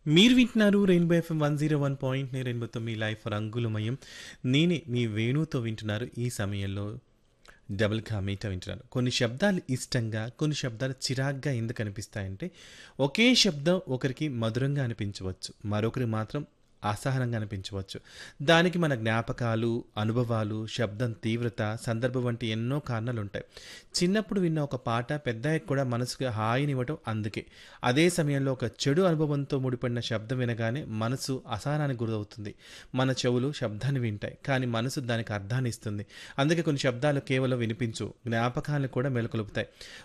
మీరు వింటున్నారు rainbow FM one zero one point నే రెయిన్బోతో మీ లైఫ్ రంగులమయం నేనే మీ వేణుతో వింటున్నారు ఈ సమయంలో డబుల్ కామీట వింటున్నారు కొన్ని శబ్దాలు ఇష్టంగా కొన్ని శబ్దాలు చిరాగ్గా ఎందుకు అనిపిస్తాయంటే ఒకే శబ్దం ఒకరికి మధురంగా అనిపించవచ్చు మరొకరికి మాత్రం అసహనంగా అనిపించవచ్చు దానికి మన జ్ఞాపకాలు అనుభవాలు శబ్దం తీవ్రత సందర్భం వంటి ఎన్నో కారణాలు ఉంటాయి చిన్నప్పుడు విన్న ఒక పాట పెద్దయ్యకు కూడా మనసుకు హాయినివ్వటం అందుకే అదే సమయంలో ఒక చెడు అనుభవంతో ముడిపడిన శబ్దం వినగానే మనసు అసహనానికి గురవుతుంది మన చెవులు శబ్దాన్ని వింటాయి కానీ మనసు దానికి అర్థాన్ని ఇస్తుంది అందుకే కొన్ని శబ్దాలు కేవలం వినిపించు జ్ఞాపకాలను కూడా మెలకొలుపుతాయి